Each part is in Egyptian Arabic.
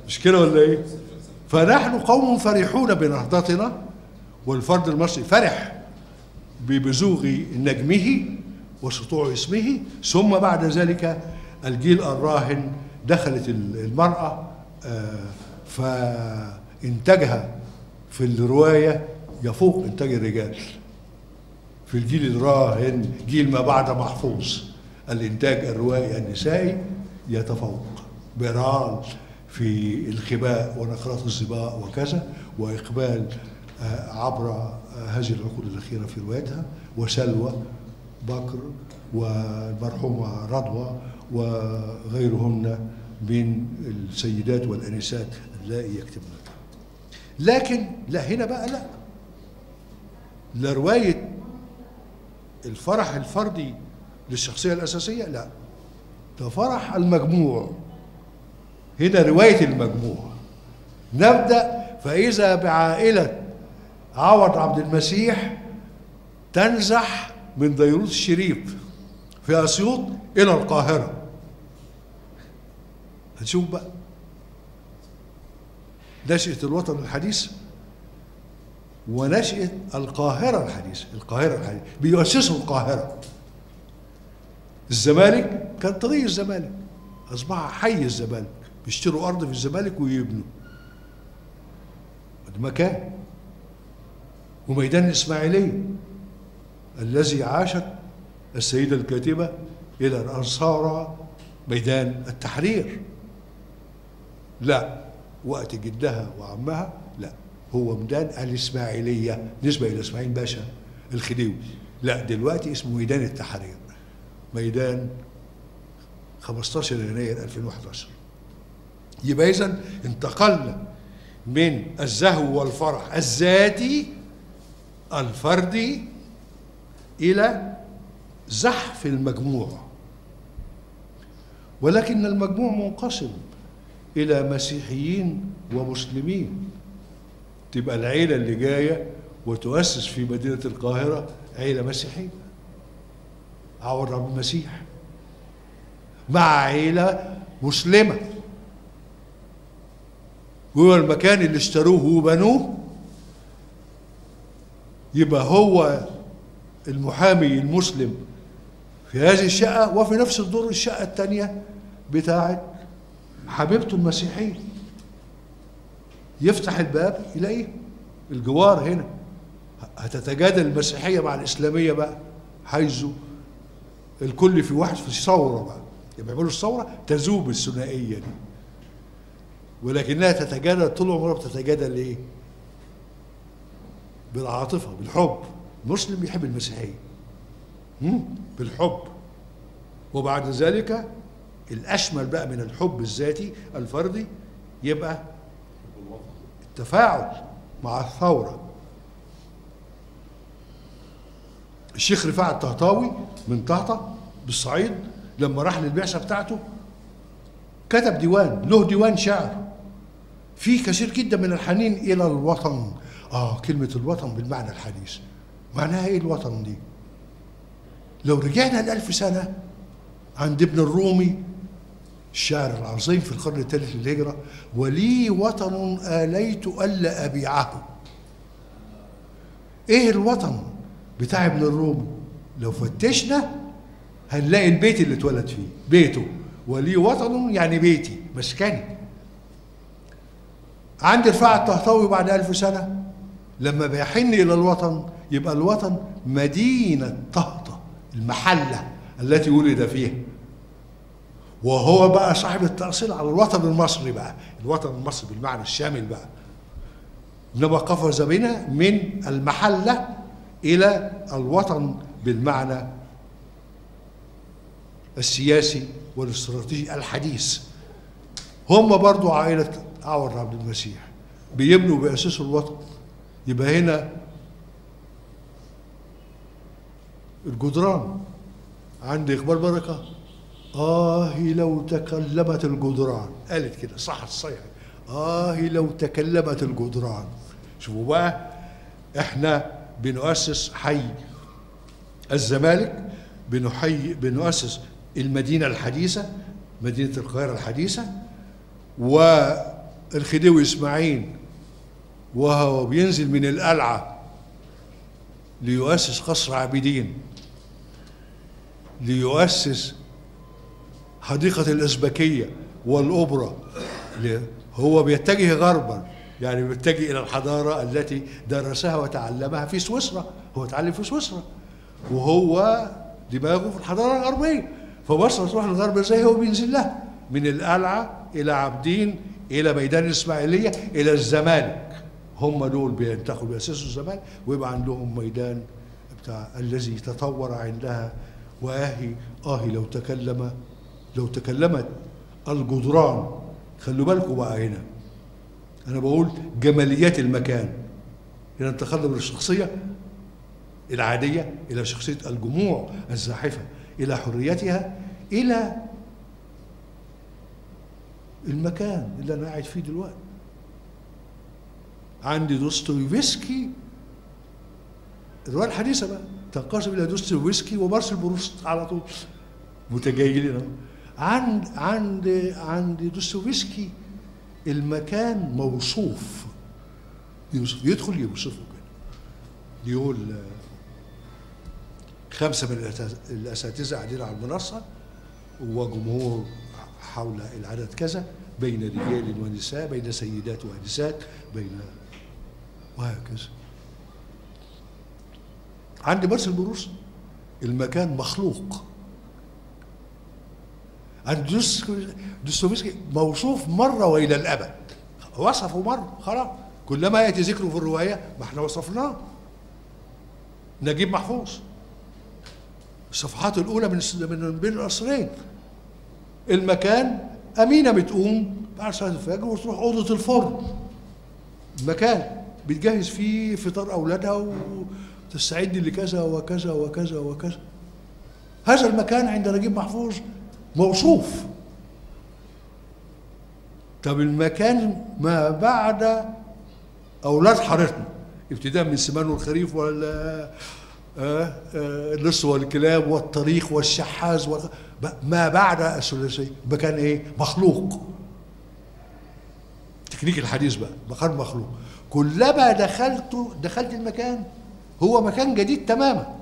مش كده ولا ايه فنحن قوم فرحون بنهضتنا والفرد المصري فرح ببزوغ نجمه وسطوع اسمه ثم بعد ذلك الجيل الراهن دخلت المرأة آه، فإنتاجها في الرواية يفوق إنتاج الرجال في الجيل الراهن جيل ما بعد محفوظ الإنتاج الروائي النسائي يتفوق برال في الخباء ونقرات الظباء وكذا وإقبال آه، عبر آه، هذه العقود الأخيرة في روايتها وسلوى بكر والمرحومة رضوى وغيرهن من السيدات والأنسات اللائي يكتبن لكن لا هنا بقى لا لا رواية الفرح الفردي للشخصية الأساسية لا ده فرح المجموع هنا رواية المجموع نبدأ فإذا بعائلة عوض عبد المسيح تنزح من ديروت الشريف في أسيوط إلى القاهرة هنشوف بقى نشأة الوطن الحديث ونشأة القاهرة الحديثة القاهرة الحديثة بيؤسسوا القاهرة الزمالك كان طريق الزمالك أصبح حي الزمالك بيشتروا أرض في الزمالك ويبنوا ده مكان وميدان الإسماعيلية الذي عاشت السيدة الكاتبة إلى أن صار ميدان التحرير لا وقت جدها وعمها لا هو ميدان الإسماعيلية نسبة إلى إسماعيل باشا الخديوي لا دلوقتي اسمه ميدان التحرير ميدان 15 يناير 2011 يبقى إذا انتقلنا من الزهو والفرح الذاتي الفردي إلى زحف المجموع ولكن المجموع منقسم إلى مسيحيين ومسلمين تبقى العيلة اللي جاية وتؤسس في مدينة القاهرة عيلة مسيحية عوض عبد المسيح مع عيلة مسلمة وهو المكان اللي اشتروه وبنوه يبقى هو المحامي المسلم في هذه الشقة وفي نفس الدور الشقة الثانية بتاعت حبيبته المسيحية يفتح الباب يلاقيه الجوار هنا هتتجادل المسيحية مع الإسلامية بقى حيث الكل في واحد في ثورة بقى يبقى يعملوا الثورة تذوب الثنائية دي ولكنها تتجادل طول عمرها بتتجادل ايه؟ بالعاطفة بالحب مسلم يحب المسيحية مم؟ بالحب وبعد ذلك الأشمل بقى من الحب الذاتي الفردي يبقى التفاعل مع الثورة الشيخ رفاعة الطهطاوي من طهطا بالصعيد لما راح للبعثة بتاعته كتب ديوان له ديوان شعر فيه كثير جدا من الحنين إلى الوطن آه كلمة الوطن بالمعنى الحديث معناها إيه الوطن دي لو رجعنا لألف سنة عند ابن الرومي الشاعر العظيم في القرن الثالث للهجرة ولي وطن آليت ألا أبيعه إيه الوطن بتاع ابن الرومي لو فتشنا هنلاقي البيت اللي اتولد فيه بيته ولي وطن يعني بيتي مسكني عند رفاعة الطهطاوي بعد ألف سنة لما بيحن إلى الوطن يبقى الوطن مدينة طهطة المحلة التي ولد فيها وهو بقى صاحب التأصيل على الوطن المصري بقى الوطن المصري بالمعنى الشامل بقى إنما قفز بنا من المحلة إلى الوطن بالمعنى السياسي والاستراتيجي الحديث هم برضو عائلة عوض عبد المسيح بيبنوا بيأسسوا الوطن يبقى هنا الجدران عند إقبال بركة آه لو تكلمت الجدران قالت كده صح الصيحة آه لو تكلمت الجدران شوفوا بقى احنا بنؤسس حي الزمالك بنحي بنؤسس المدينة الحديثة مدينة القاهرة الحديثة الخديوي اسماعيل وهو بينزل من القلعه ليؤسس قصر عابدين ليؤسس حديقة الأزبكية والأوبرا ل- هو بيتجه غربا يعني بيتجه إلى الحضارة التي درسها وتعلمها في سويسرا هو اتعلم في سويسرا وهو دماغه في الحضارة الغربية فمصر تروح للغرب ازاي هو بينزل لها من القلعة إلى عابدين إلى ميدان الإسماعيلية إلى الزمالك هم دول بينتقلوا بيأسسوا الزمالك ويبقى عندهم ميدان بتاع الذي تطور عندها وآهي آهي لو تكلم لو تكلمت الجدران خلوا بالكم بقى هنا أنا بقول جماليات المكان إذا انتقلنا من الشخصية العادية إلى شخصية الجموع الزاحفة إلى حريتها إلى المكان اللي أنا قاعد فيه دلوقتي عندي دوستويفسكي الرواية الحديثة بقى تنقسم إلى دوستويفسكي ومارسيل بروست على طول متجاهلين أهو. عند عند عند دوستويفسكي المكان موصوف يوصف يدخل يوصفه كده يقول آه، خمسة من الأسا- الأساتذة قاعدين على المنصة وجمهور حول العدد كذا بين رجال ونساء بين سيدات وأنسات بين وهكذا عند مارسيل بروس المكان مخلوق عند دوس- دوستويفسكي موصوف مرة وإلى الأبد وصفه مرة خلاص كلما يأتي ذكره في الرواية ما احنا وصفناه نجيب محفوظ الصفحات الأولى من من بين القصرين المكان أمينة بتقوم بعد صلاة الفجر وتروح أوضة الفرن مكان بتجهز فيه فطار أولادها وتستعد لكذا وكذا وكذا وكذا هذا المكان عند نجيب محفوظ موصوف طب المكان ما بعد أولاد حارتنا ابتداء من سمان والخريف ولا آه، آه، اللص والكلاب والطريق والشحاذ وال- ما بعد الثلاثية مكان ايه؟ مخلوق تكنيك الحديث بقى مكان مخلوق كلما دخلت دخلت المكان هو مكان جديد تماما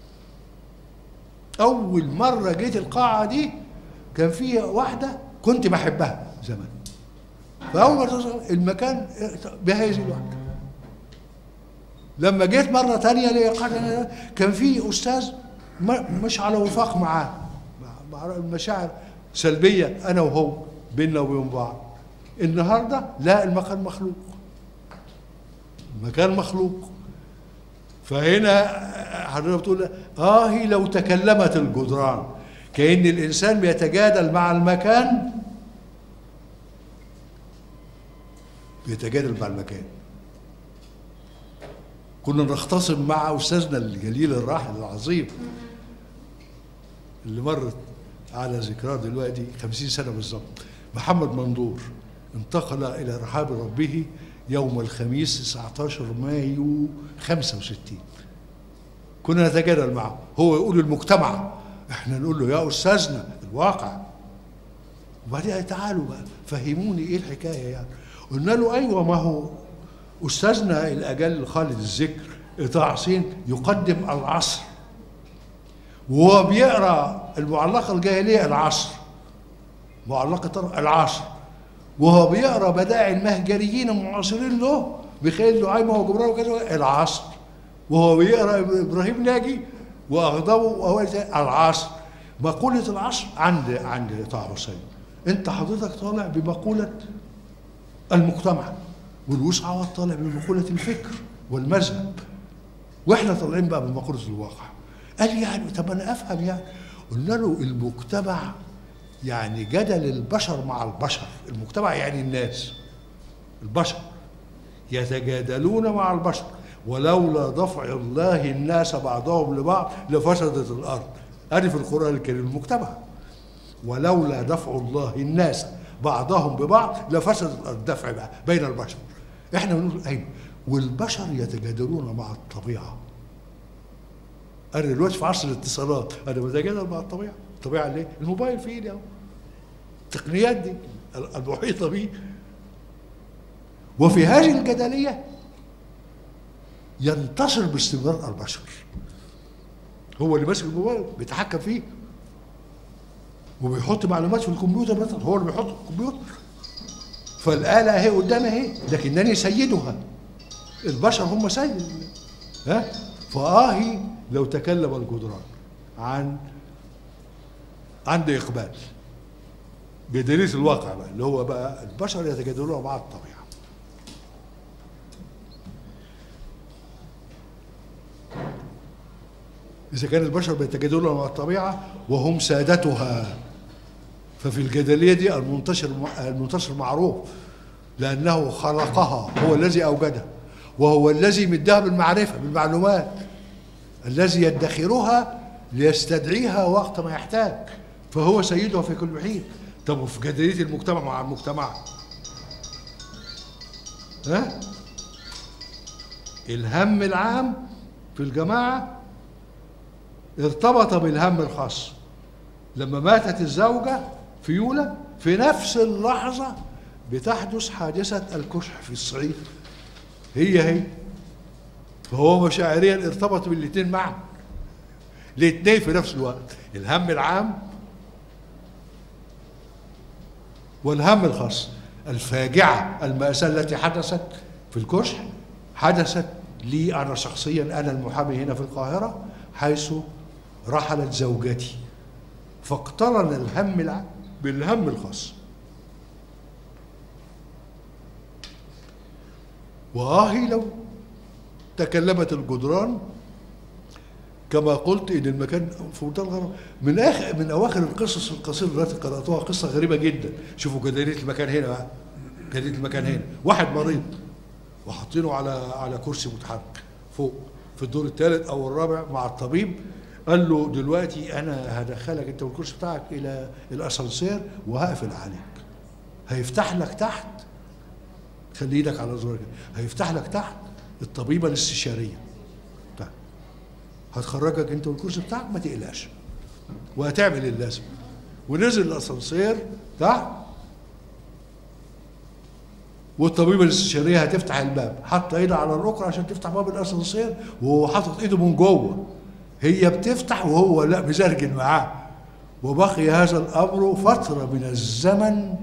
اول مره جيت القاعه دي كان في واحده كنت بحبها زمان فاول ما توصل المكان بهذه الوحده لما جيت مره تانية لقاعة كان في استاذ ما- مش على وفاق معاه مع- مع المشاعر سلبيه انا وهو بيننا وبين بعض النهارده لا المكان مخلوق المكان مخلوق فهنا حضرتك بتقول اه هي لو تكلمت الجدران كأن الإنسان بيتجادل مع المكان بيتجادل مع المكان كنا نختصم مع أستاذنا الجليل الراحل العظيم اللي مرت على ذكراه دلوقتي خمسين سنة بالظبط محمد مندور انتقل إلى رحاب ربه يوم الخميس 19 مايو 65 كنا نتجادل معه هو يقول المجتمع احنا نقول له يا استاذنا الواقع وبعدين قال تعالوا بقى فهموني ايه الحكايه يعني قلنا له ايوه ما هو استاذنا الاجل خالد الذكر طه حسين يقدم العصر وهو بيقرا المعلقه الجاهليه العصر معلقه العصر وهو بيقرا بدائع المهجريين المعاصرين له بخيل دعيمه وجبران وكذا العصر وهو بيقرا ابراهيم ناجي واغضبه وهو العصر مقوله العصر عند عند طه حسين انت حضرتك طالع بمقوله المجتمع والوسع عوض طالع بمقوله الفكر والمذهب واحنا طالعين بقى بمقوله الواقع قال يعني طب انا افهم يعني قلنا له المجتمع يعني جدل البشر مع البشر المجتمع يعني الناس البشر يتجادلون مع البشر ولولا دفع الله الناس بعضهم لبعض لفسدت الارض ادي في القران الكريم المجتمع ولولا دفع الله الناس بعضهم ببعض لفسدت الارض دفع بقى بين البشر احنا بنقول ايوه والبشر يتجادلون مع الطبيعه انا دلوقتي في عصر الاتصالات انا بتجادل مع الطبيعه الطبيعه ليه؟ الموبايل في ايدي اهو التقنيات دي المحيطه بيه وفي هذه الجدلية ينتصر باستمرار البشر هو اللي ماسك الموبايل بيتحكم فيه وبيحط معلومات في الكمبيوتر مثلا هو اللي بيحط في الكمبيوتر فالآلة اهي قدامي اهي لكنني سيدها البشر هم سيد ها فآهي لو تكلم الجدران عن عند إقبال بدليل الواقع بقى اللي هو بقى البشر يتجادلون مع الطبيعة إذا كان البشر بيتجادلون مع الطبيعة وهم سادتها ففي الجدلية دي المنتشر المنتشر معروف لأنه خلقها هو الذي أوجدها وهو الذي مدها بالمعرفة بالمعلومات الذي يدخرها ليستدعيها وقت ما يحتاج فهو سيدها في كل حين طب وفي جدلية المجتمع مع المجتمع ها الهم العام في الجماعة ارتبط بالهم الخاص لما ماتت الزوجة فيولة في نفس اللحظة بتحدث حادثة الكشح في الصعيد هي هي فهو مشاعريا ارتبط بالاثنين معا الاثنين في نفس الوقت الهم العام والهم الخاص الفاجعة المأساة التي حدثت في الكشح حدثت لي أنا شخصيا أنا المحامي هنا في القاهرة حيث رحلت زوجتي فاقترن الهم العام بالهم الخاص وآهي لو تكلمت الجدران كما قلت ان المكان في منتهى الغرب من اخر من اواخر القصص القصيره التي قراتها قصه غريبه جدا شوفوا جداريه المكان هنا بقى جداريه المكان هنا واحد مريض وحاطينه على على كرسي متحرك فوق في الدور الثالث او الرابع مع الطبيب قال له دلوقتي انا هدخلك انت والكرسي بتاعك الى الاسانسير وهقفل عليك هيفتح لك تحت خلي ايدك على زرار كده هيفتح لك تحت الطبيبه الاستشاريه طيب هتخرجك انت والكرسي بتاعك ما تقلقش وهتعمل اللازم ونزل الاسانسير تحت والطبيبه الاستشاريه هتفتح الباب حاطه ايدها على الركن عشان تفتح باب الاسانسير وهو حاطط ايده من جوه هي بتفتح وهو لا مزرجن معاه وبقي هذا الامر فتره من الزمن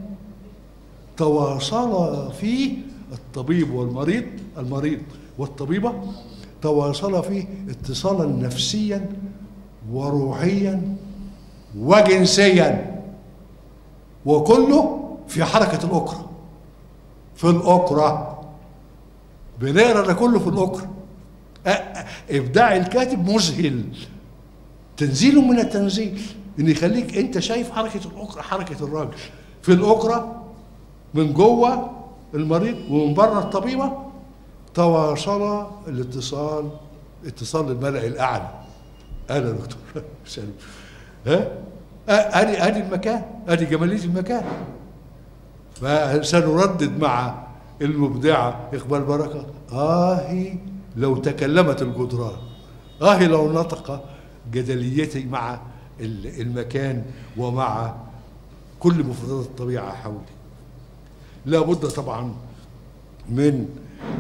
تواصل فيه الطبيب والمريض المريض والطبيبه تواصل فيه اتصالا نفسيا وروحيا وجنسيا وكله في حركه الاكره في الاكره بنقرا ده كله في الاكره ابداع الكاتب مذهل تنزيل من التنزيل ان يخليك انت شايف حركه الاكره حركه الراجل في الاكره من جوه المريض ومن بره الطبيبه تواصل الاتصال اتصال الملأ الاعلى انا دكتور سليم ها ادي ادي المكان ادي جماليه المكان فسنردد مع المبدعه اقبال بركه آهي لو تكلمت الجدران آه لو نطق جدليتي مع المكان ومع كل مفردات الطبيعة حولي لا بد طبعا من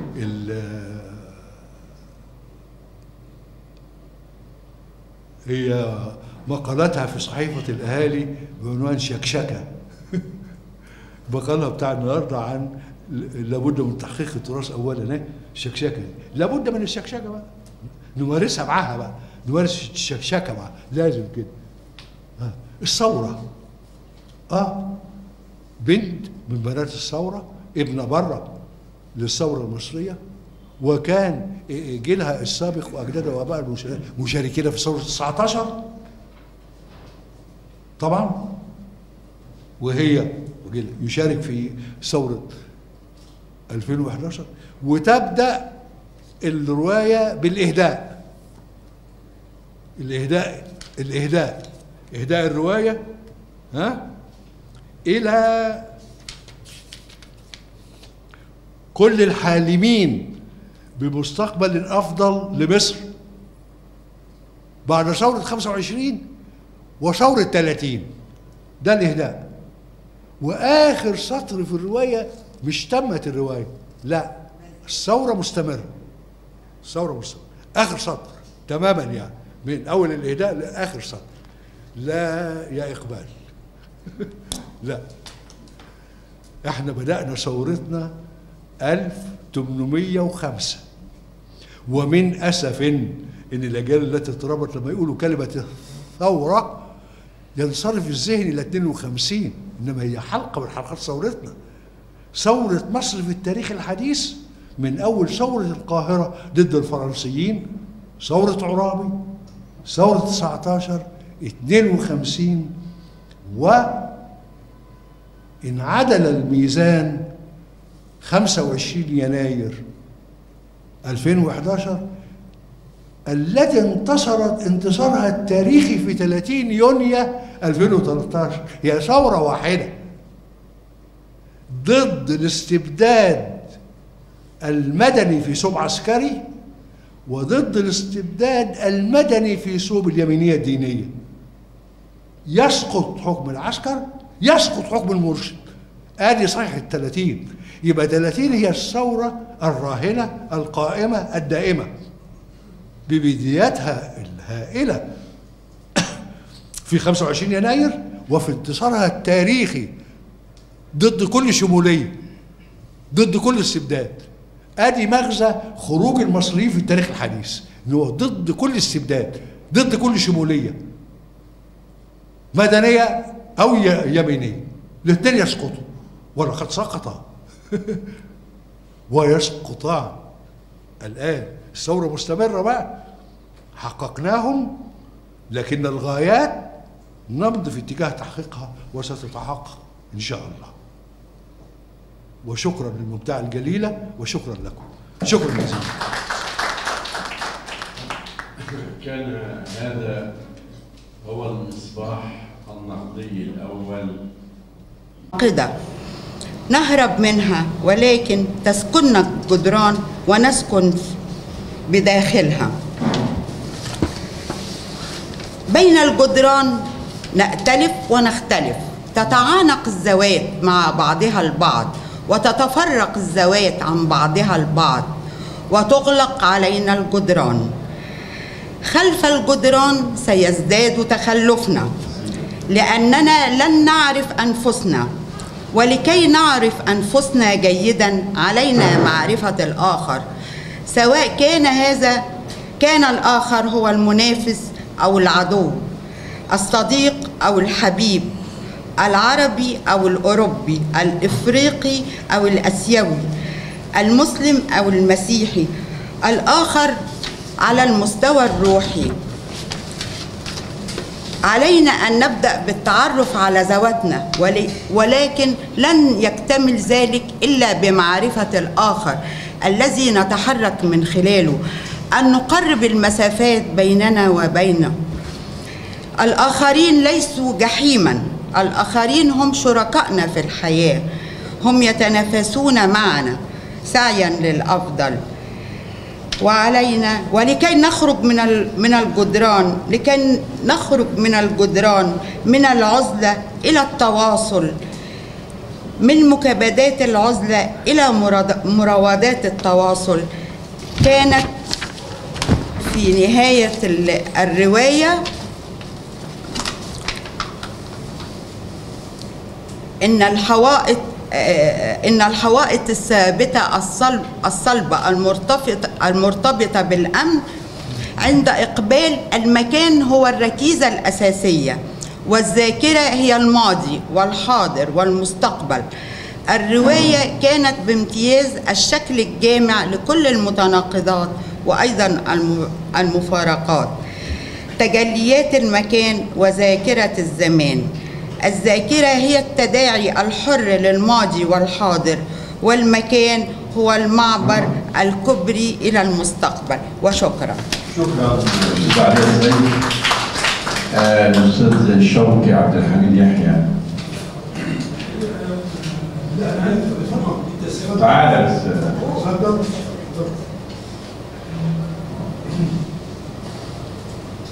هي مقالاتها في صحيفة الأهالي بعنوان شكشكة مقالها بتاع النهارده عن لابد من تحقيق التراث اولا الشكشكه لابد من الشكشكه بقى نمارسها معاها بقى نمارس الشكشكه معاها لازم كده ها. الثوره اه بنت من بنات الثوره ابنه بره للثوره المصريه وكان جيلها السابق واجدادها وابائها مشاركين في ثوره 19 طبعا وهي يشارك في ثوره 2011 وتبدا الروايه بالاهداء الاهداء الاهداء اهداء الروايه ها الى كل الحالمين بمستقبل افضل لمصر بعد ثوره 25 وثوره 30 ده الاهداء واخر سطر في الروايه مش تمت الروايه لا الثورة مستمرة الثورة مستمرة آخر سطر تماما يعني من أول الإهداء لآخر سطر لا يا إقبال لا احنا بدأنا ثورتنا 1805 ومن أسف إن الأجيال التي تربط لما يقولوا كلمة ثورة ينصرف الذهن إلى 52 إنما هي حلقة من حلقات ثورتنا ثورة مصر في التاريخ الحديث من أول ثورة القاهرة ضد الفرنسيين ثورة عرابي ثورة 19 52 و انعدل الميزان 25 يناير 2011 التي انتصرت انتصارها التاريخي في 30 يونيو 2013 هي ثورة واحدة ضد الاستبداد المدني في ثوب عسكري وضد الاستبداد المدني في ثوب اليمينية الدينية يسقط حكم العسكر يسقط حكم المرشد ادي صحيح الثلاثين يبقى 30 هي الثورة الراهنة القائمة الدائمة ببداياتها الهائلة في 25 يناير وفي انتصارها التاريخي ضد كل شمولية ضد كل استبداد ادي مغزى خروج المصريين في التاريخ الحديث ان هو ضد كل استبداد ضد كل شمولية مدنية او يمينية الاثنين يسقطوا ولقد سقطا ويسقطان الآن الثورة مستمرة بقى حققناهم لكن الغايات نمضي في اتجاه تحقيقها وستتحقق إن شاء الله وشكرا للمبدعة الجليلة وشكرا لكم شكرا جزيلا كان هذا هو المصباح النقدي الأول عقدة نهرب منها ولكن تسكننا الجدران ونسكن بداخلها بين الجدران نأتلف ونختلف تتعانق الذوات مع بعضها البعض وتتفرق الذوات عن بعضها البعض وتغلق علينا الجدران خلف الجدران سيزداد تخلفنا لاننا لن نعرف انفسنا ولكي نعرف انفسنا جيدا علينا معرفه الاخر سواء كان هذا كان الاخر هو المنافس او العدو الصديق او الحبيب العربي او الاوروبي الافريقي او الاسيوي المسلم او المسيحي الاخر على المستوى الروحي علينا ان نبدا بالتعرف على ذواتنا ولكن لن يكتمل ذلك الا بمعرفه الاخر الذي نتحرك من خلاله ان نقرب المسافات بيننا وبينه الاخرين ليسوا جحيما الاخرين هم شركائنا في الحياه هم يتنافسون معنا سعيا للافضل وعلينا ولكي نخرج من من الجدران لكي نخرج من الجدران من العزلة إلى التواصل من مكابدات العزلة إلى مراودات التواصل كانت في نهاية الرواية إن الحوائط إن الحوائط الثابتة الصلب الصلبة المرتبطة المرتبطة بالأمن عند إقبال المكان هو الركيزة الأساسية والذاكرة هي الماضي والحاضر والمستقبل الرواية كانت بامتياز الشكل الجامع لكل المتناقضات وأيضا المفارقات تجليات المكان وذاكرة الزمان الذاكرة هي التداعي الحر للماضي والحاضر والمكان هو المعبر الكبري إلى المستقبل وشكرا شكرا أستاذ علي الزين الأستاذ شوقي عبد الحميد يحيى تعالى بس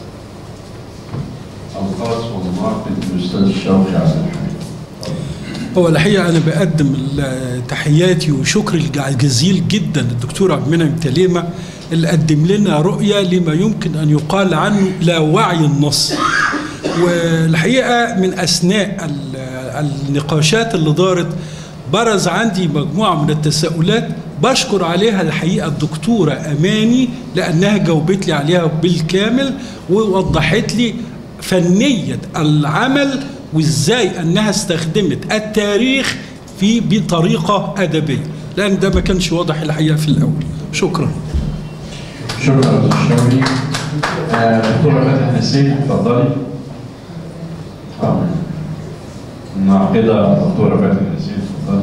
الخاص والناقد الأستاذ شوقي عبد الحميد هو الحقيقة أنا بقدم ال- تحياتي وشكري الجزيل جدا للدكتور عبد المنعم تليمة اللي قدم لنا رؤية لما يمكن أن يقال عنه لا وعي النص والحقيقة من أثناء ال- النقاشات اللي دارت برز عندي مجموعة من التساؤلات بشكر عليها الحقيقة الدكتورة أماني لأنها جاوبت لي عليها بالكامل ووضحت لي فنية العمل وإزاي أنها استخدمت التاريخ في بطريقة أدبية لأن ده ما كانش واضح الحقيقة في الأول شكرا شكرا استاذ شوقي آه، دكتوره فتحي حسين اتفضلي آه. الناقده دكتوره فتحي حسين اتفضلي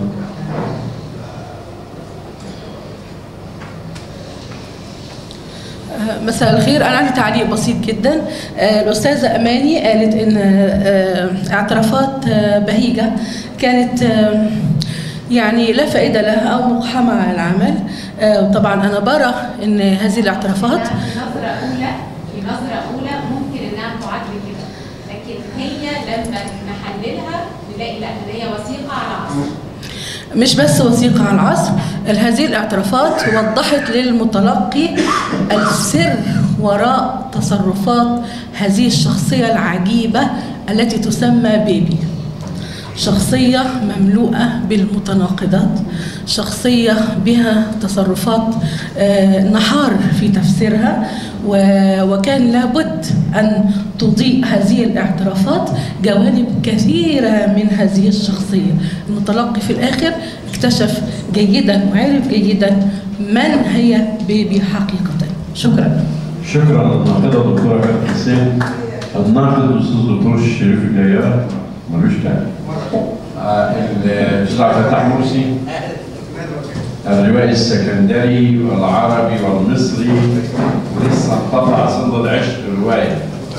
مساء الخير أنا عندي تعليق بسيط جدا آه، الأستاذة أماني قالت إن آه، اعترافات آه، بهيجة كانت آه، يعني لا فائدة لها أو مقحمة على العمل آه، طبعا أنا برى إن هذه الاعترافات في نظرة أولى في نظرة أولى ممكن إنها تعد كده لكن هي لما نحللها نلاقي لا إن هي وثيقة على عصر مش بس وثيقة على العصر هذه الاعترافات وضحت للمتلقي السر وراء تصرفات هذه الشخصية العجيبة التي تسمى بيبي شخصية مملوءة بالمتناقضات شخصية بها تصرفات آه، نحار في تفسيرها و- وكان لابد أن تضيء هذه الاعترافات جوانب كثيرة من هذه الشخصية المتلقي في الآخر اكتشف جيدا وعرف جيدا من هي بيبي حقيقة شكرا شكرا للناقده دكتوره فتحي حسين الناقد الاستاذ دكتور شريف الجيار ملوش تاني آه، الاستاذ عبد الفتاح مرسي الروائي السكندري والعربي والمصري ولسه طلع صند العشق الروايه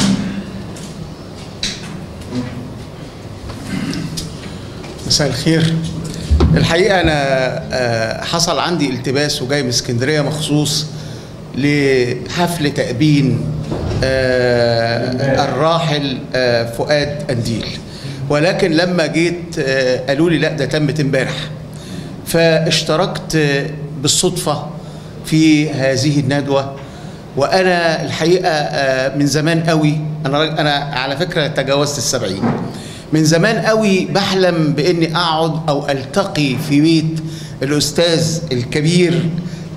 مساء الخير الحقيقة أنا آه، حصل عندي التباس وجاي من اسكندرية مخصوص لحفل تأبين آه، الراحل آه، فؤاد أنديل ولكن لما جيت آه، قالوا لي لا ده تمت امبارح فاشتركت آه، بالصدفة في هذه الندوة وأنا الحقيقة آه، من زمان قوي أنا راج- أنا على فكرة تجاوزت السبعين من زمان قوي بحلم بإني أقعد أو ألتقي في بيت الأستاذ الكبير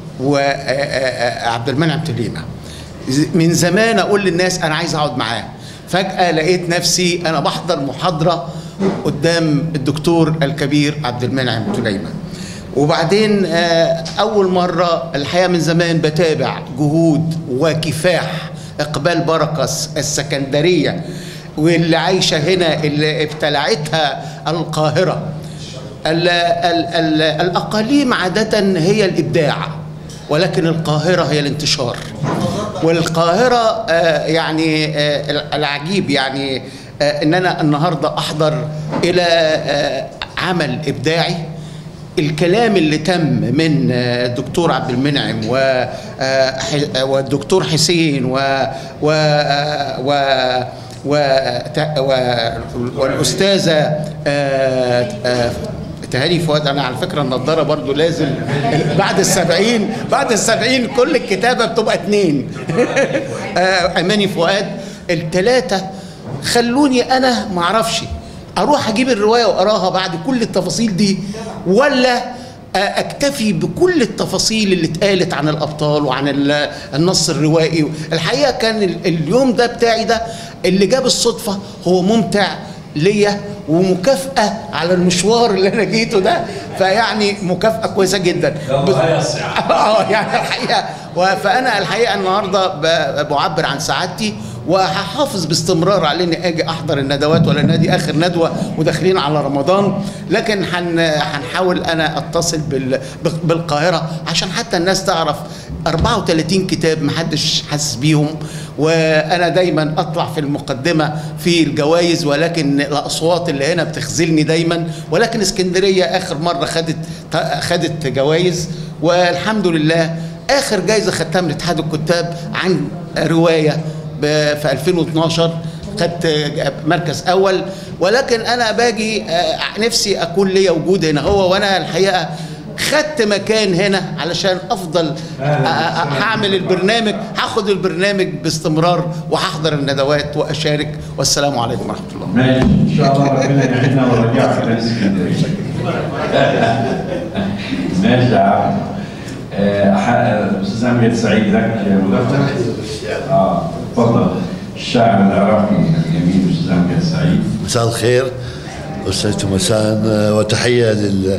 وعبد المنعم تليمة من زمان أقول للناس أنا عايز أقعد معاه فجأة لقيت نفسي أنا بحضر محاضرة قدام الدكتور الكبير عبد المنعم تليمة وبعدين آه، أول مرة الحقيقة من زمان بتابع جهود وكفاح إقبال بركس السكندرية واللي عايشة هنا اللي ابتلعتها القاهرة ال ال ال الأقاليم عادة هي الإبداع ولكن القاهرة هي الانتشار والقاهرة آه، يعني آه، العجيب يعني آه، ان انا النهارده احضر الى آه، عمل ابداعي الكلام اللي تم من آه، الدكتور عبد المنعم و آه، ح- والدكتور حسين و و و و ت- و- والاستاذه آه، آه، تهاني فؤاد انا على فكره النضاره برضو لازم بعد السبعين بعد السبعين كل الكتابه بتبقى اتنين آه، اماني فؤاد التلاته خلوني انا معرفش اروح اجيب الروايه واقراها بعد كل التفاصيل دي ولا اكتفي بكل التفاصيل اللي اتقالت عن الابطال وعن ال- النص الروائي الحقيقه كان ال- اليوم ده بتاعي ده اللي جاب الصدفه هو ممتع ليا ومكافاه على المشوار اللي انا جيته ده فيعني مكافاه كويسه جدا اه يعني الحقيقه و- فانا الحقيقه النهارده ب- بعبر عن سعادتي وهحافظ باستمرار على اني اجي احضر الندوات ولا نادي اخر ندوه وداخلين على رمضان لكن هن هنحاول انا اتصل بال بالقاهره عشان حتى الناس تعرف 34 كتاب محدش حاسس بيهم وانا دايما اطلع في المقدمه في الجوائز ولكن الاصوات اللي هنا بتخذلني دايما ولكن اسكندريه اخر مره خدت خدت جوائز والحمد لله اخر جايزه خدتها من اتحاد الكتاب عن روايه ب- في 2012 خدت مركز اول ولكن انا باجي آه، نفسي اكون ليا وجود هنا هو وانا الحقيقه خدت مكان هنا علشان افضل آه، آه، هعمل البرنامج هاخد البرنامج باستمرار وهحضر الندوات واشارك والسلام عليكم ورحمه الله ماشي ان شاء الله ربنا يحيينا ويرجعك تاني اسكندريه ماشي يا عم آه، ح- استاذ امجد سعيد لك مداخله اه اتفضل الشاعر العراقي الجميل استاذ امجد سعيد مساء الخير أستاذ تمسان وتحية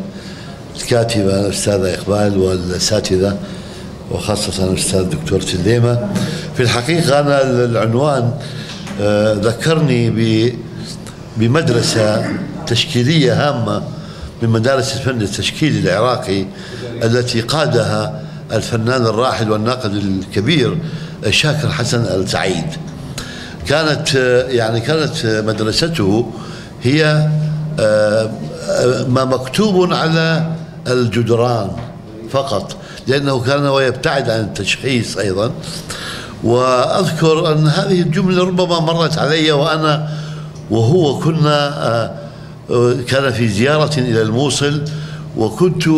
للكاتبة الأستاذة إقبال والأساتذة وخاصة الأستاذ الدكتور تليمة في الحقيقة أنا العنوان آه، ذكرني ب- بمدرسة تشكيلية هامة من مدارس الفن التشكيلي العراقي التي قادها الفنان الراحل والناقد الكبير شاكر حسن السعيد كانت يعني كانت مدرسته هي آه، آه، ما مكتوب على الجدران فقط لأنه كان ويبتعد عن التشخيص أيضا وأذكر أن هذه الجملة ربما مرت علي وأنا وهو كنا آه، آه، كان في زيارة إلى الموصل وكنت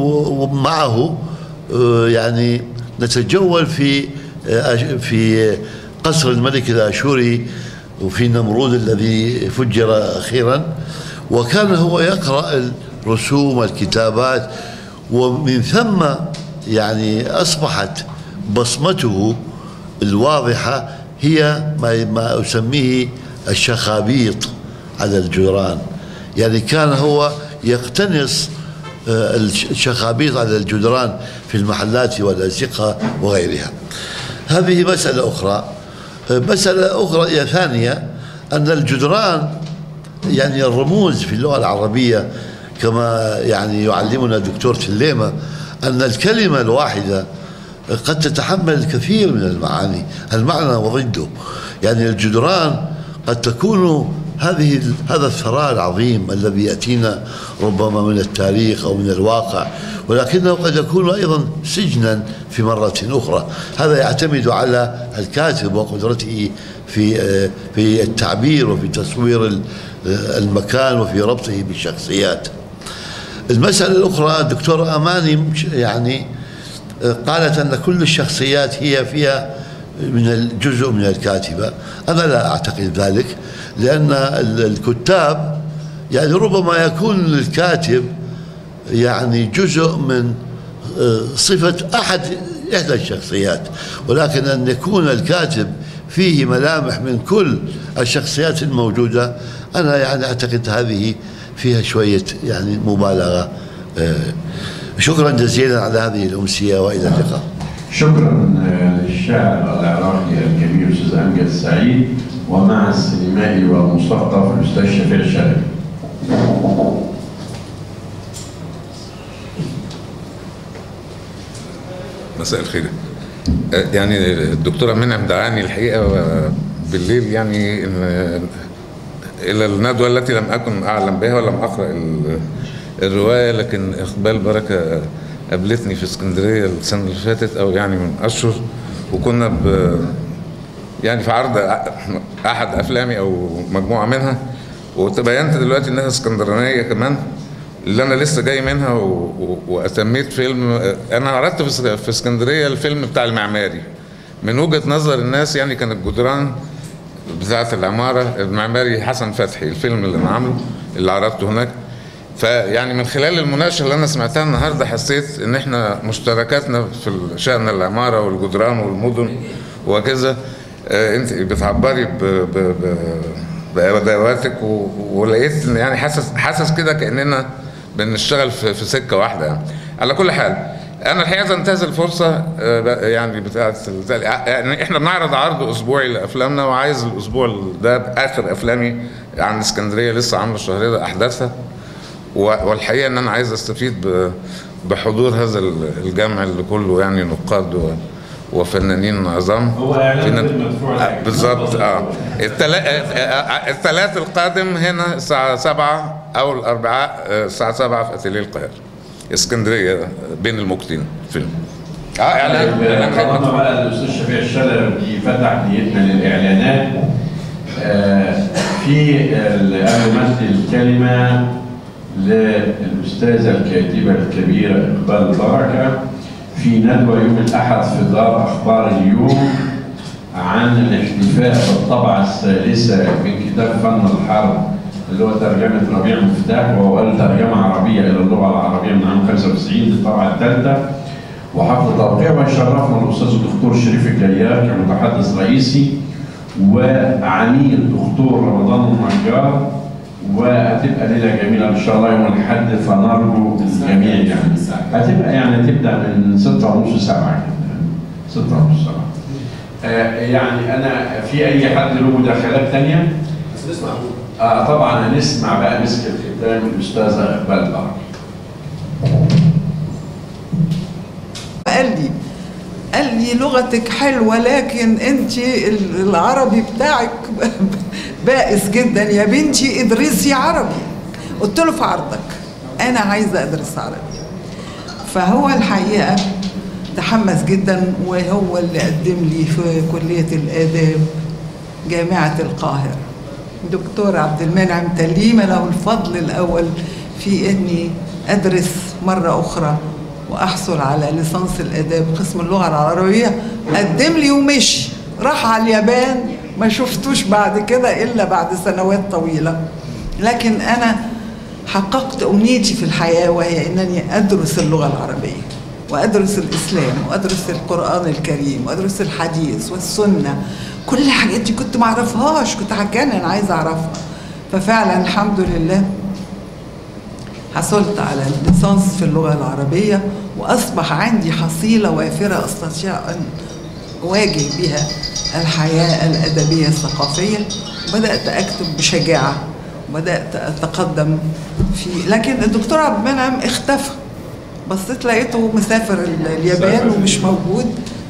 معه آه، يعني نتجول في آه، في قصر الملك الاشوري وفي نمرود الذي فجر اخيرا وكان هو يقرا الرسوم الكتابات ومن ثم يعني اصبحت بصمته الواضحه هي ما ما اسميه الشخابيط على الجدران يعني كان هو يقتنص آه، الشخابيط على الجدران في المحلات والأزقة وغيرها هذه مسألة أخرى آه، مسألة أخرى هي ثانية أن الجدران يعني الرموز في اللغة العربية كما يعني يعلمنا الدكتور تليمة أن الكلمة الواحدة قد تتحمل الكثير من المعاني المعنى وضده يعني الجدران قد تكون هذه هذا الثراء العظيم الذي ياتينا ربما من التاريخ او من الواقع ولكنه قد يكون ايضا سجنا في مره اخرى هذا يعتمد على الكاتب وقدرته في في التعبير وفي تصوير ال- المكان وفي ربطه بالشخصيات المسألة الأخرى الدكتورة أماني مش- يعني قالت أن كل الشخصيات هي فيها من الجزء من الكاتبة أنا لا أعتقد ذلك لأن ال- الكتاب يعني ربما يكون الكاتب يعني جزء من آه، صفة أحد إحدى الشخصيات ولكن أن يكون الكاتب فيه ملامح من كل الشخصيات الموجودة أنا يعني أعتقد هذه فيها شوية يعني مبالغة آه، شكرا جزيلا على هذه الأمسية وإلى اللقاء شكرا آه، للشاعر العراقي الكبير استاذ امجد سعيد ومع السينمائي والمثقف الاستاذ شفيع الشلبي مساء الخير آه، يعني الدكتوره منعم دعاني الحقيقه آه، بالليل يعني إن الى الندوه التي لم اكن اعلم بها ولم اقرا ال- الروايه لكن اقبال بركه قابلتني في اسكندريه السنه اللي فاتت او يعني من اشهر وكنا ب يعني في عرض أ- احد افلامي او مجموعه منها وتبينت دلوقتي انها اسكندرانيه كمان اللي انا لسه جاي منها و... و... واتميت فيلم انا عرضت في اس- في اسكندريه الفيلم بتاع المعماري من وجهه نظر الناس يعني كان الجدران بتاعه العماره المعماري حسن فتحي الفيلم اللي انا عامله اللي عرضته هناك فيعني من خلال المناقشه اللي انا سمعتها النهارده حسيت ان احنا مشتركاتنا في شان العماره والجدران والمدن وكذا آه، انت بتعبري ب... ب... ب... بادواتك و... ولقيت ان يعني حاسس حاسس كده كاننا بنشتغل في, في سكه واحده يعني. على كل حال انا الحقيقه انتهز الفرصه آه، ب- يعني بتاعت يعني احنا بنعرض عرض اسبوعي لافلامنا وعايز الاسبوع ده اخر افلامي عن اسكندريه لسه عامله الشهر ده احداثها و- والحقيقه ان انا عايز استفيد ب- بحضور هذا ال- الجمع اللي كله يعني نقاد و- وفنانين عظام هو إعلان فينا- غير مدفوع آه، لكن بالظبط اتفضل. اه التلا- آه، آه، الثلاث القادم هنا الساعه 7 او الاربعاء آه، الساعه 7 في اتيليه القاهره اسكندريه بين الموجتين فيلم اه اعلان إعلان غير طالما مدفوع. بقى الاستاذ شفيع الشلبي فتح نيتنا للاعلانات آه، في ال- قبل ما ادي الكلمه للاستاذه الكاتبه الكبيره اقبال بركه في ندوه يوم الاحد في دار اخبار اليوم عن الاحتفاء بالطبعه الثالثه من كتاب فن الحرب اللي هو ترجمه ربيع مفتاح وهو قال ترجمه عربيه الى اللغه العربيه من عام 95 دي الطبعه الثالثه وحفل توقيع ويشرفنا الاستاذ الدكتور شريف الجيار كمتحدث رئيسي وعميد دكتور رمضان النجار وهتبقى ليله جميله ان شاء الله يوم الاحد فنرجو الجميع يعني هتبقى يعني تبدا من 6 ونص 7 كده 6 ونص 7 آه يعني انا في اي حد له مداخلات ثانيه؟ بس نسمع آه طبعا هنسمع بقى مسك الختام الاستاذه اقبال بركه قال لي قال لي لغتك حلوه لكن انت ال- العربي بتاعك بائس جدا يا بنتي ادرسي عربي قلت له في عرضك انا عايزه ادرس عربي فهو الحقيقه تحمس جدا وهو اللي قدم لي في كليه الاداب جامعه القاهره دكتور عبد المنعم تليمه له الفضل الاول في اني ادرس مره اخرى واحصل على ليسانس الاداب قسم اللغه العربيه قدم لي ومشي راح على اليابان ما شفتوش بعد كده الا بعد سنوات طويله لكن انا حققت امنيتي في الحياه وهي انني ادرس اللغه العربيه وادرس الاسلام وادرس القران الكريم وادرس الحديث والسنه كل الحاجات دي كنت ما اعرفهاش كنت حكاني انا عايزه اعرفها ففعلا الحمد لله حصلت على الليسانس في اللغة العربية وأصبح عندي حصيلة وافرة أستطيع أن أواجه بها الحياة الأدبية الثقافية وبدأت أكتب بشجاعة وبدأت أتقدم في لكن الدكتور عبد المنعم اختفى بصيت لقيته مسافر ال- اليابان ومش موجود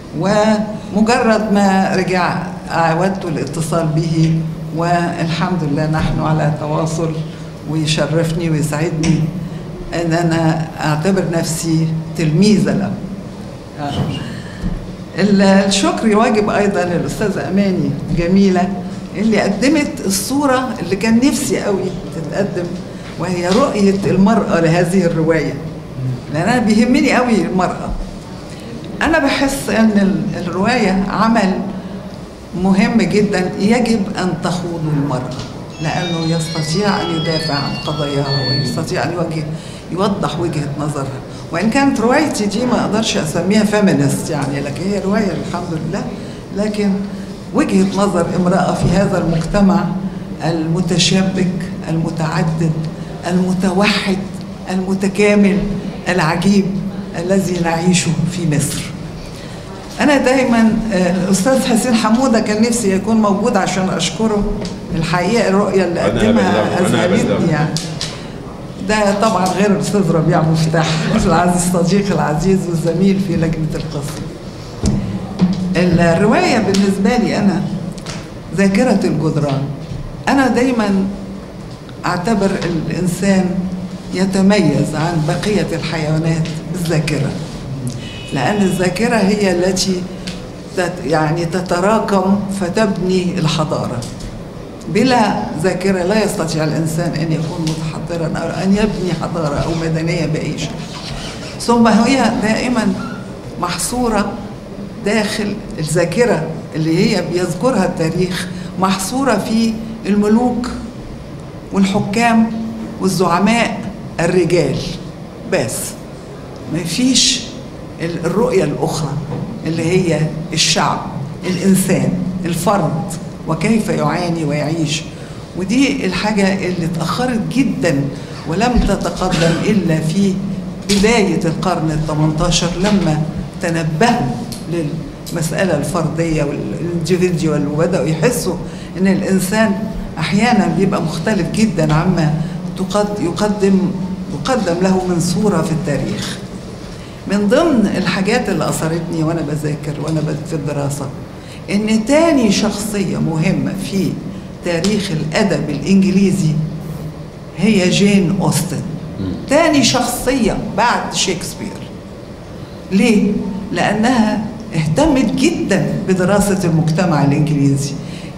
ومجرد ما رجع عودت الاتصال به والحمد لله نحن على تواصل ويشرفني ويسعدني ان انا اعتبر نفسي تلميذه له آه. ال- الشكر يواجب ايضا للاستاذه اماني جميله اللي قدمت الصوره اللي كان نفسي قوي تتقدم وهي رؤيه المراه لهذه الروايه لان انا بيهمني قوي المراه انا بحس ان ال- الروايه عمل مهم جدا يجب ان تخوض المراه لانه يستطيع ان يدافع عن قضاياها ويستطيع ان يوجه يوضح وجهه نظرها وان كانت روايتي دي ما اقدرش اسميها فيمينست يعني لكن هي روايه الحمد لله لكن وجهه نظر امراه في هذا المجتمع المتشابك المتعدد المتوحد المتكامل العجيب الذي نعيشه في مصر أنا دايما آه، الأستاذ حسين حمودة كان نفسي يكون موجود عشان أشكره الحقيقة الرؤية اللي أنا قدمها أبلغه، أنا أبلغه. أذهلتني يعني ده طبعا غير الأستاذ ربيع مفتاح العزيز صديقي العزيز والزميل في لجنة القسم الرواية بالنسبة لي أنا ذاكرة الجدران أنا دايما أعتبر الإنسان يتميز عن بقية الحيوانات بالذاكرة لأن الذاكرة هي التي تت يعني تتراكم فتبني الحضارة بلا ذاكرة لا يستطيع الإنسان أن يكون متحضرا أو أن يبني حضارة أو مدنية بأي شكل ثم هي دائما محصورة داخل الذاكرة اللي هي بيذكرها التاريخ محصورة في الملوك والحكام والزعماء الرجال بس ما فيش ال- الرؤية الأخرى اللي هي الشعب الإنسان الفرد وكيف يعاني ويعيش ودي الحاجة اللي اتأخرت جدا ولم تتقدم إلا في بداية القرن الثمنتاشر لما تنبهوا للمسألة الفردية والانديفيديوال وبدأوا يحسوا إن الإنسان أحيانا بيبقى مختلف جدا عما تقد- يقدم يقدم له من صورة في التاريخ من ضمن الحاجات اللي أثرتني وأنا بذاكر وأنا بد- في الدراسة إن تاني شخصية مهمة في تاريخ الأدب الإنجليزي هي جين أوستن تاني شخصية بعد شكسبير ليه؟ لأنها اهتمت جدا بدراسة المجتمع الإنجليزي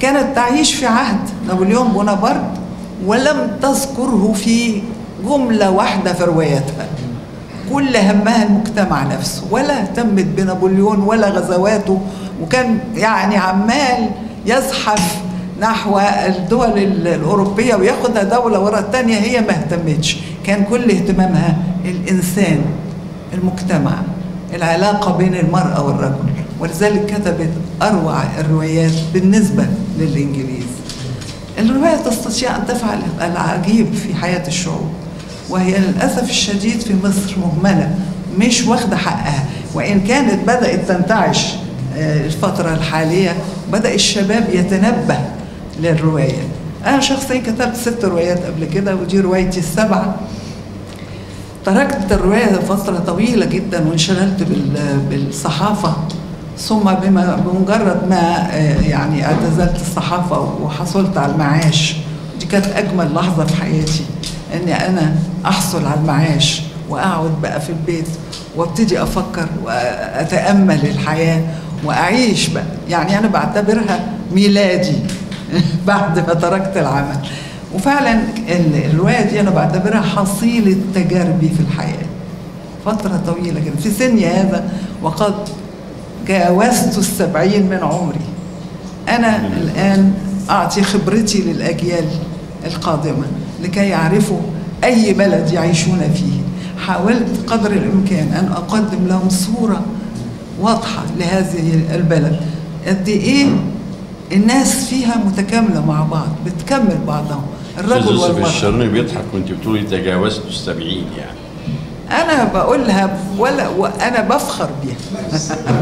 كانت تعيش في عهد نابليون بونابرت ولم تذكره في جملة واحدة في رواياتها كل همها المجتمع نفسه ولا اهتمت بنابليون ولا غزواته وكان يعني عمال يزحف نحو الدول ال- الأوروبية وياخدها دولة ورا التانية هي ما اهتمتش كان كل اهتمامها الإنسان المجتمع العلاقة بين المرأة والرجل ولذلك كتبت أروع الروايات بالنسبة للإنجليز الرواية تستطيع أن تفعل العجيب في حياة الشعوب وهي للأسف الشديد في مصر مهملة مش واخدة حقها وإن كانت بدأت تنتعش آه، الفترة الحالية بدأ الشباب يتنبه للرواية أنا شخصيا كتبت ست روايات قبل كده ودي روايتي السبعة تركت الرواية فترة طويلة جدا وانشغلت بال- بالصحافة ثم بما بمجرد ما آه، يعني اعتزلت الصحافة وحصلت على المعاش دي كانت أجمل لحظة في حياتي إني أنا أحصل على المعاش وأقعد بقى في البيت وابتدي أفكر وأتأمل الحياة وأعيش بقى يعني أنا بعتبرها ميلادي بعد ما تركت العمل وفعلا ال- الرواية دي أنا بعتبرها حصيلة تجاربي في الحياة فترة طويلة جدا في سني هذا وقد جاوزت السبعين من عمري أنا الآن أعطي خبرتي للأجيال القادمة لكي يعرفوا أي بلد يعيشون فيه حاولت قدر الإمكان أن أقدم لهم صورة واضحة لهذه البلد قد إيه الناس فيها متكاملة مع بعض بتكمل بعضهم الرجل أستاذ يوسف والمرأة الشرني بيضحك وانت بتقولي تجاوزت السبعين يعني انا بقولها ولا وانا بفخر بيها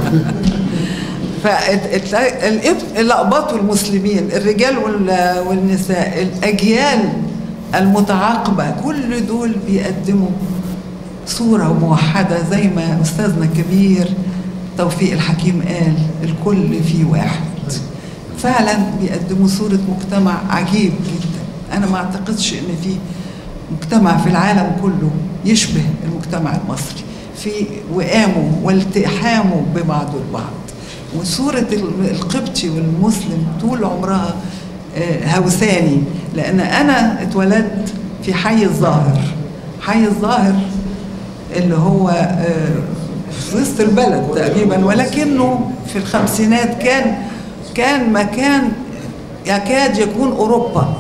فالأقباط والمسلمين الرجال وال- والنساء الأجيال المتعاقبة كل دول بيقدموا صورة موحدة زي ما أستاذنا الكبير توفيق الحكيم قال الكل فيه واحد فعلا بيقدموا صورة مجتمع عجيب جدا أنا ما أعتقدش إن في مجتمع في العالم كله يشبه المجتمع المصري في وئامه والتحامه ببعضه البعض وصورة القبطي والمسلم طول عمرها آه، هوساني لأن أنا اتولدت في حي الظاهر حي الظاهر اللي هو آه، في وسط البلد تقريبا ولكنه في الخمسينات كان كان مكان يكاد يكون أوروبا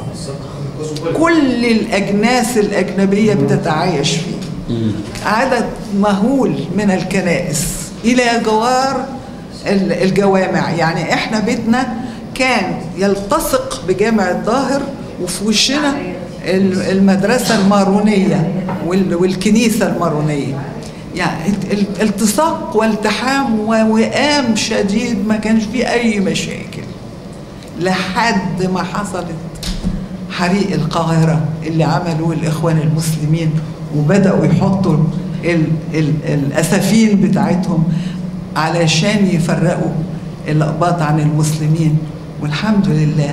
كل الأجناس الأجنبية بتتعايش فيه عدد مهول من الكنائس إلى جوار ال- الجوامع يعني إحنا بيتنا كان يلتصق بجامع الظاهر وفي وشنا ال- المدرسة المارونية وال- والكنيسة المارونية يعني ال- ال- التصاق والتحام ووئام شديد ما كانش فيه أي مشاكل لحد ما حصلت حريق القاهرة اللي عملوه الإخوان المسلمين وبدأوا يحطوا ال ال الأسافين بتاعتهم علشان يفرقوا الأقباط عن المسلمين والحمد لله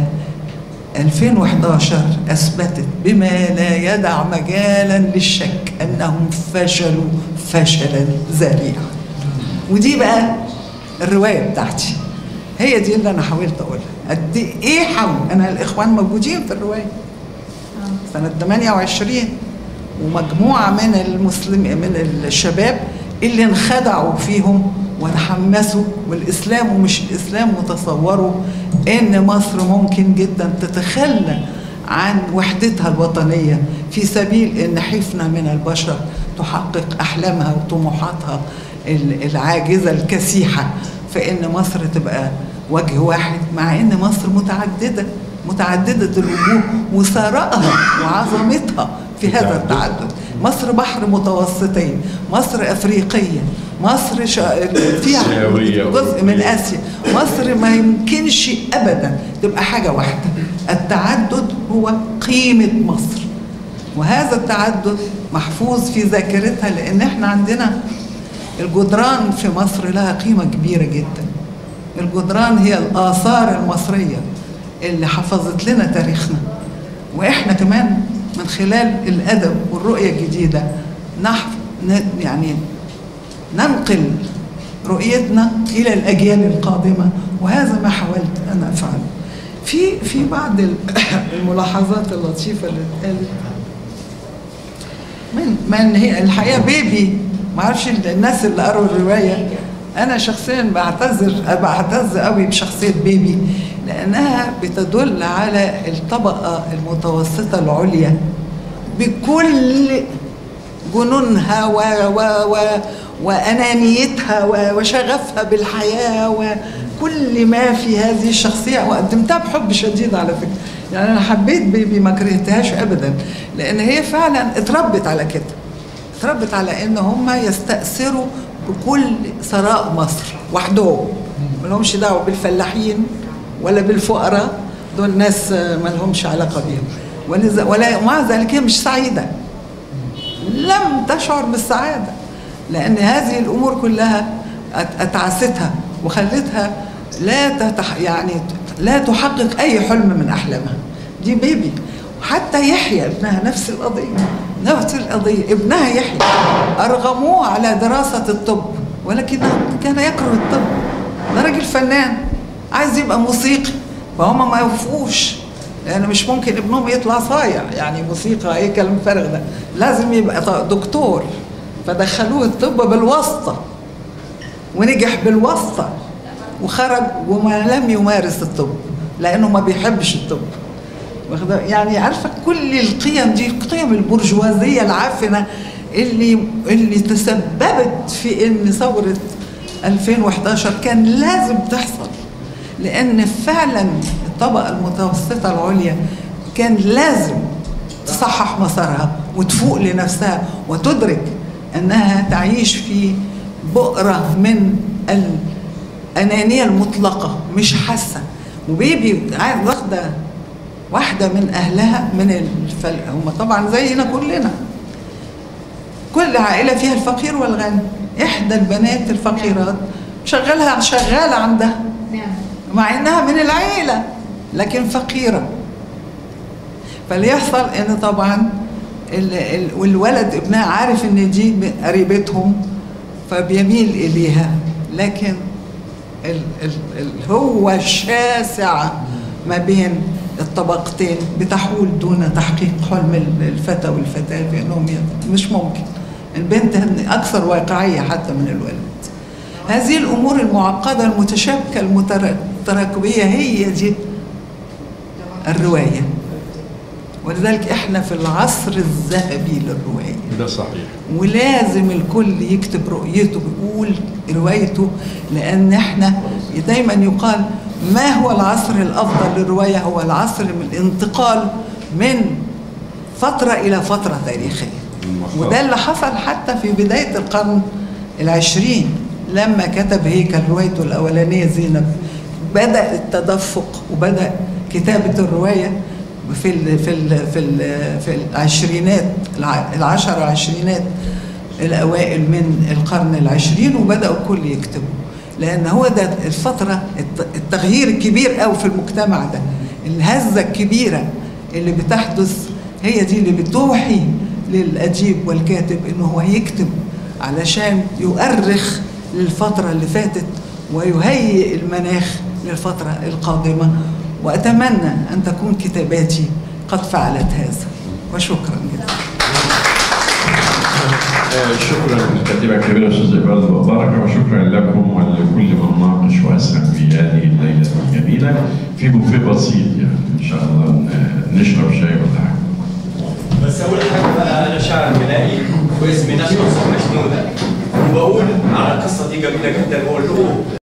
2011 أثبتت بما لا يدع مجالا للشك أنهم فشلوا فشلا ذريعا ودي بقى الرواية بتاعتي هي دي اللي أنا حاولت أقولها قد إيه حاول أنا الإخوان موجودين في الرواية سنة 28 ومجموعة من المسلم من الشباب اللي انخدعوا فيهم وتحمسوا والإسلام ومش الإسلام وتصوروا إن مصر ممكن جدا تتخلى عن وحدتها الوطنية في سبيل إن حفنة من البشر تحقق أحلامها وطموحاتها ال- العاجزة الكسيحة فإن مصر تبقى وجه واحد مع إن مصر متعددة متعددة الوجوه وثرائها وعظمتها في هذا التعدد مصر بحر متوسطين مصر أفريقية مصر شا... فيها آسيوية. جزء من آسيا مصر ما يمكنش أبدا تبقى حاجة واحدة التعدد هو قيمة مصر وهذا التعدد محفوظ في ذاكرتها لأن احنا عندنا الجدران في مصر لها قيمة كبيرة جدا الجدران هي الآثار المصرية اللي حفظت لنا تاريخنا وإحنا كمان من خلال الأدب والرؤية الجديدة نحف ن- يعني ننقل رؤيتنا إلى الأجيال القادمة وهذا ما حاولت أن أفعله في في بعض ال- الملاحظات اللطيفه اللي اتقالت من من هي الحقيقه بيبي ما اعرفش الناس اللي قروا الروايه انا شخصيا بعتذر بعتز قوي بشخصيه بيبي لانها بتدل على الطبقه المتوسطه العليا بكل جنونها و و و وانانيتها و- وشغفها بالحياه وكل ما في هذه الشخصيه وقدمتها بحب شديد على فكره يعني انا حبيت بيبي ما كرهتهاش ابدا لان هي فعلا اتربت على كده اتربت على ان هم يستأثروا بكل ثراء مصر وحدهم ما لهمش دعوه بالفلاحين ولا بالفقراء دول ناس آه، ما لهمش علاقه بيهم ولذا- ولا ومع ذلك هي مش سعيده لم تشعر بالسعادة لأن هذه الأمور كلها أت- أتعستها وخلتها لا تتح يعني لا تحقق أي حلم من أحلامها دي بيبي حتى يحيى ابنها نفس القضية نفس القضية ابنها يحيى أرغموه على دراسة الطب ولكنه كان يكره الطب ده راجل فنان عايز يبقى موسيقي فهم ما يوفقوش لان مش ممكن ابنهم يطلع صايع يعني موسيقى ايه كلام فارغ ده لازم يبقى ط- دكتور فدخلوه الطب بالواسطه ونجح بالواسطه وخرج وما لم يمارس الطب لانه ما بيحبش الطب واخدة- يعني عارفه كل القيم دي قيم البرجوازيه العافنه اللي اللي تسببت في ان ثوره 2011 كان لازم تحصل لان فعلا الطبقه المتوسطه العليا كان لازم تصحح مسارها وتفوق لنفسها وتدرك انها تعيش في بؤره من الانانيه المطلقه مش حاسه وبيبي قاعد واخده واحده من اهلها من الفل... هم طبعا زينا كلنا كل عائله فيها الفقير والغني احدى البنات الفقيرات شغالها شغاله عندها نعم مع انها من العيله لكن فقيره فليحصل ان طبعا ال- ال- والولد ابنها عارف ان دي م- قريبتهم فبيميل اليها لكن ال ال الهوة الشاسعة ما بين الطبقتين بتحول دون تحقيق حلم ال- الفتى والفتاة في انهم ي- مش ممكن البنت اكثر واقعية حتى من الولد هذه الامور المعقدة المتشابكة المتراكبية هي دي الرواية ولذلك احنا في العصر الذهبي للروايه ده صحيح ولازم الكل يكتب رؤيته بيقول روايته لان احنا دايما يقال ما هو العصر الافضل للروايه هو العصر من الانتقال من فتره الى فتره تاريخيه وده اللي حصل حتى في بدايه القرن العشرين لما كتب هيكل روايته الاولانيه زينب بدا التدفق وبدا كتابه الروايه في ال في ال في ال في العشرينات الع- العشر عشرينات الاوائل من القرن العشرين وبداوا الكل يكتبوا لان هو ده الفتره الت- التغيير الكبير قوي في المجتمع ده الهزه الكبيره اللي بتحدث هي دي اللي بتوحي للاديب والكاتب انه هو يكتب علشان يؤرخ للفتره اللي فاتت ويهيئ المناخ للفتره القادمه واتمنى ان تكون كتاباتي قد فعلت هذا وشكرا جدا آه، شكرا للكاتبة الكبيرة أستاذ إقبال مبارك وشكرا لكم ولكل من ناقش وأسهم في هذه الليلة الجميلة في بوفيه بسيط يعني إن شاء الله ن- نشرب شاي ولا حاجة بس اول حاجه بقى انا شاعر غنائي واسمي نشوى محمود وبقول على القصه دي جميله جدا واقول له